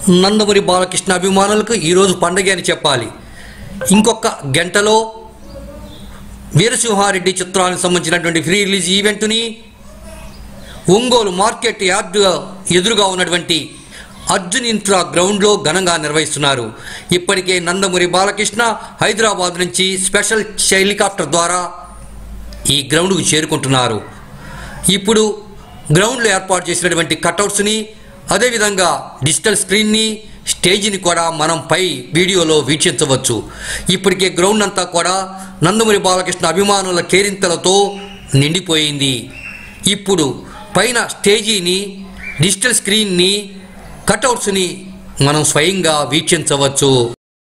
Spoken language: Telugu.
నందమూరి బాలకృష్ణ అభిమానులకు ఈరోజు పండగ అని చెప్పాలి ఇంకొక గంటలో వీరసింహారెడ్డి చిత్రానికి సంబంధించినటువంటి ఫ్రీ రిలీజ్ ఈవెంట్ని ఒంగోలు మార్కెట్ యార్డ్ ఎదురుగా ఉన్నటువంటి అర్జున్ ఇన్ఫ్రా గ్రౌండ్లో ఘనంగా నిర్వహిస్తున్నారు ఇప్పటికే నందమూరి బాలకృష్ణ హైదరాబాద్ నుంచి స్పెషల్ హెలికాప్టర్ ద్వారా ఈ గ్రౌండ్కు చేరుకుంటున్నారు ఇప్పుడు గ్రౌండ్లో ఏర్పాటు చేసినటువంటి కటౌట్స్ని అదేవిధంగా డిజిటల్ స్క్రీన్ని స్టేజిని కూడా మనం పై వీడియోలో వీక్షించవచ్చు ఇప్పటికే గ్రౌండ్ అంతా కూడా నందమూరి బాలకృష్ణ అభిమానుల కేరింతలతో నిండిపోయింది ఇప్పుడు పైన స్టేజీని డిజిటల్ స్క్రీన్ని కటౌట్స్ని మనం స్వయంగా వీక్షించవచ్చు